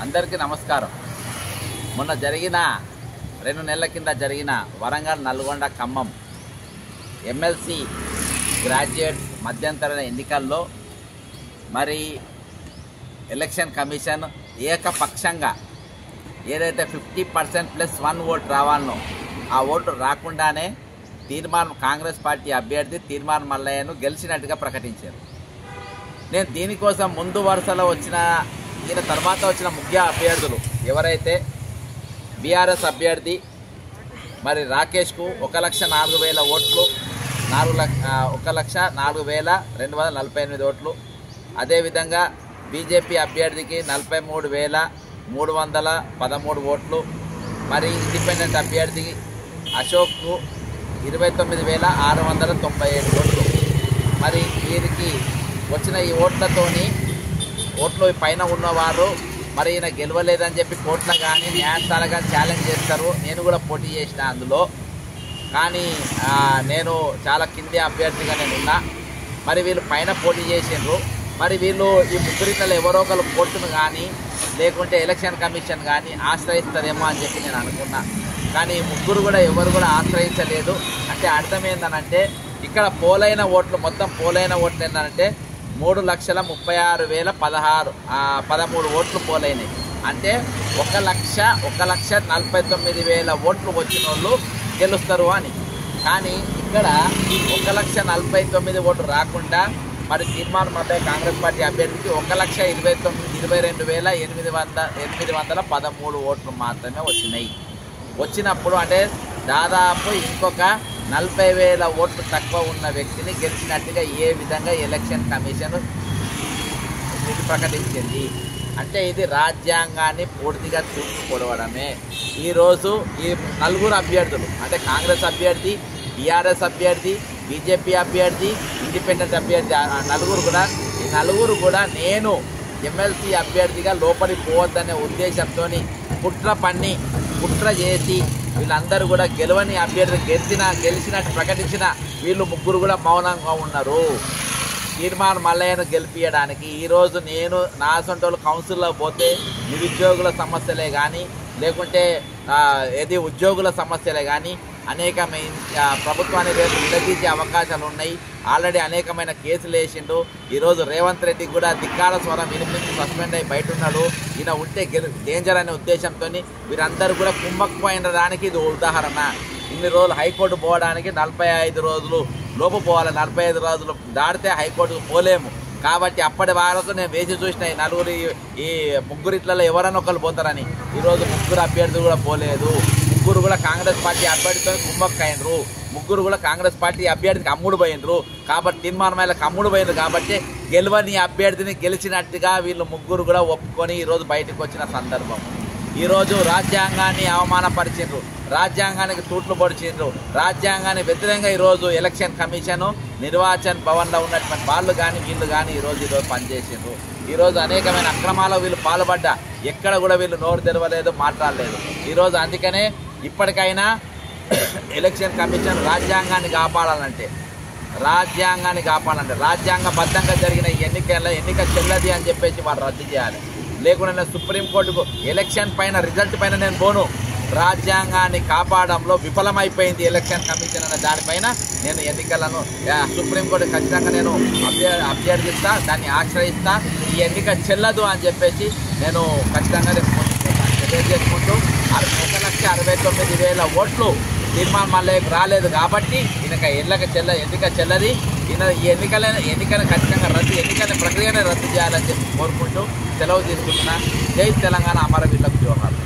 అందరికీ నమస్కారం మొన్న జరిగిన రెండు నెలల కింద జరిగిన వరంగల్ నల్గొండ ఖమ్మం ఎమ్మెల్సీ గ్రాడ్యుయేట్స్ మధ్యంతర ఎన్నికల్లో మరి ఎలక్షన్ కమిషన్ ఏకపక్షంగా ఏదైతే fifty percent plus one vote రావాలనో ఆ ఓటు రాకుండానే తీర్మానం కాంగ్రెస్ పార్టీ అభ్యర్థి తీర్మానం మల్లయ్యను గెలిచినట్టుగా ప్రకటించారు నేను దీనికోసం ముందు వరుసలో వచ్చిన ఈయన తర్వాత వచ్చిన ముఖ్య అభ్యర్థులు ఎవరైతే బీఆర్ఎస్ అభ్యర్థి మరి రాకేష్కు ఒక లక్ష నాలుగు వేల ఓట్లు నాలుగు లక్ష ఆ, ఒక లక్ష నాలుగు వేల రెండు వందల నలభై ఎనిమిది ఓట్లు అదేవిధంగా బీజేపీ అభ్యర్థికి నలభై మూడు వేల మూడు వందల పదమూడు ఓట్లు మరి ఇండిపెండెంట్ అభ్యర్థి అశోక్కు ఇరవై తొమ్మిది వేల ఆరు వందల తొంభై ఏడు ఓట్లు మరి వీరికి వచ్చిన ఈ ఓట్లతోని ఓట్లు పైన ఉన్నవారు మరి ఈయన గెలవలేదని చెప్పి కోర్టులో కానీ న్యాయస్థానాలు కానీ ఛాలెంజ్ చేస్తారు నేను కూడా పోటీ చేసిన అందులో కానీ ఆ, నేను చాలా కింది అభ్యర్థిగా నేను ఉన్నా మరి వీళ్ళు పైన పోటీ చేసిండ్రు మరి వీళ్ళు ఈ ముగ్గురిలో ఎవరో ఒకరు కోర్టును కానీ లేకుంటే ఎలక్షన్ కమిషన్ కానీ ఆశ్రయిస్తారేమో అని చెప్పి నేను అనుకున్నా కానీ ఈ ముగ్గురు కూడా ఎవరు కూడా ఆశ్రయించలేదు అంటే అర్థం ఏంటనంటే ఇక్కడ పోలైన ఓట్లు మొత్తం పోలైన ఓట్లు ఏంటంటే మూడు లక్షల ముప్పై ఆరు వేల పదహారు ఆ, పదమూడు ఓట్లు పోలైనాయి అంటే ఒక లక్ష ఒక లక్ష నలభై తొమ్మిది వేల ఓట్లు వచ్చిన వాళ్ళు గెలుస్తారు అని కానీ ఇక్కడ ఒక లక్ష నలభై తొమ్మిది ఓట్లు రాకుండా మరి తీర్మానం మధ్య కాంగ్రెస్ పార్టీ అభ్యర్థికి ఒక లక్ష ఇరవై తొమ్మిది ఇరవై రెండు వేల ఎనిమిది వంద ఎనిమిది వందల పదమూడు ఓట్లు మాత్రమే వచ్చినాయి వచ్చినప్పుడు అంటే దాదాపు ఇంకొక నలభై వేల ఓట్లు తక్కువ ఉన్న వ్యక్తిని గెలిచినట్టుగా ఏ విధంగా ఎలక్షన్ కమిషన్ ఇది ప్రకటించింది అంటే ఇది రాజ్యాంగాన్ని పూర్తిగా తూర్పు పొడవడమే ఈరోజు ఈ నలుగురు అభ్యర్థులు అంటే కాంగ్రెస్ అభ్యర్థి టీఆర్ఎస్ అభ్యర్థి బీజేపీ అభ్యర్థి ఇండిపెండెంట్ అభ్యర్థి ఆ నలుగురు కూడా ఈ నలుగురు కూడా నేను ఎమ్మెల్సీ అభ్యర్థిగా లోపలికి పోవద్దనే ఉద్దేశంతో కుట్ర పన్ని కుట్ర చేసి వీళ్ళందరూ కూడా గెలవని అభ్యర్థి గెలిచిన గెలిచినట్టు ప్రకటించిన వీళ్ళు ముగ్గురు కూడా మౌనంగా ఉన్నారు తీర్మానం మల్లయ్యను గెలిపించడానికి ఈరోజు నేను నా సొంటోళ్ళు కౌన్సిల్లో పోతే నిరుద్యోగుల సమస్యలే కానీ లేకుంటే ఆ, ఏది ఉద్యోగుల సమస్యలే కానీ అనేకమైన ఆ, ప్రభుత్వాన్ని రేపు నిలదీసే అవకాశాలు ఉన్నాయి ఆల్రెడీ అనేకమైన కేసులు వేసిండు ఈరోజు రేవంత్ రెడ్డి కూడా ధిక్కార స్వరం వినిపించి సస్పెండ్ అయి బయట ఉన్నాడు ఈయన ఉంటే గెలు డేంజర్ అనే ఉద్దేశంతో వీరందరూ కూడా కుమ్మక్కుపోయిన దానికి ఇది ఉదాహరణ ఇన్ని రోజులు హైకోర్టు పోవడానికి నలభై ఐదు రోజులు లోపు పోవాలి నలభై ఐదు రోజులు దాటితే హైకోర్టుకు పోలేము కాబట్టి అప్పటి వరకు నేను వేచి చూసిన ఈ నలుగురు ఈ- ఈ ముగ్గురిట్లలో ఎవరైనా ఒకరు పోతారని ఈరోజు ముగ్గురు అభ్యర్థులు కూడా పోలేదు ముగ్గురు కూడా కాంగ్రెస్ పార్టీ అభ్యర్థితో కుమ్మక్కైనరు ముగ్గురు కూడా కాంగ్రెస్ పార్టీ అభ్యర్థికి అమ్ముడు పోయినరు కాబట్టి తీర్మానమైన అమ్ముడు పోయినరు కాబట్టి గెలవని అభ్యర్థిని గెలిచినట్టుగా వీళ్ళు ముగ్గురు కూడా ఒప్పుకొని ఈరోజు బయటకు వచ్చిన సందర్భం ఈరోజు రాజ్యాంగాన్ని అవమానపరిచిండ్రు రాజ్యాంగానికి తూట్లు పొడిచిండ్రు రాజ్యాంగాన్ని వ్యతిరేకంగా ఈరోజు ఎలక్షన్ కమిషన్ నిర్వాచన్ భవన్లో ఉన్నటువంటి వాళ్ళు కానీ వీళ్ళు కానీ ఈరోజు ఈరోజు పనిచేసిండ్రు ఈరోజు అనేకమైన అక్రమాలు వీళ్ళు పాల్పడ్డా ఎక్కడ కూడా వీళ్ళు నోరు తెరవలేదు మాట్లాడలేదు ఈరోజు అందుకనే ఇప్పటికైనా ఎలక్షన్ కమిషన్ రాజ్యాంగాన్ని కాపాడాలంటే రాజ్యాంగాన్ని కాపాడాలంటే రాజ్యాంగబద్ధంగా జరిగిన ఈ ఎన్నికల్లో ఎన్నిక చెల్లది అని చెప్పేసి వాళ్ళు రద్దు చేయాలి లేకుండా నేను సుప్రీంకోర్టుకు ఎలక్షన్ పైన రిజల్ట్ పైన నేను పోను రాజ్యాంగాన్ని కాపాడంలో విఫలమైపోయింది ఎలక్షన్ కమిషన్ అనే దానిపైన నేను ఎన్నికలను ఆ, సుప్రీంకోర్టు ఖచ్చితంగా నేను అభ్య అభ్యర్థిస్తా దాన్ని ఆశ్రయిస్తా ఈ ఎన్నిక చెల్లదు అని చెప్పేసి నేను ఖచ్చితంగా రేపు తెలియజేసుకుంటూ అర- ఒక లక్ష అరవై తొమ్మిది వేల ఓట్లు తీర్మానం మళ్ళీ రాలేదు కాబట్టి ఈయనక ఎన్నిక చెల్ల ఎన్నిక చెల్లది ఈయన ఈ ఎన్నికలైన ఎన్నికను ఖచ్చితంగా రద్దు ఎన్నికల ప్రక్రియనే రద్దు చేయాలని చెప్పి కోరుకుంటూ సెలవు తీసుకుంటున్నా జై తెలంగాణ అమరవీరులకు జోహార్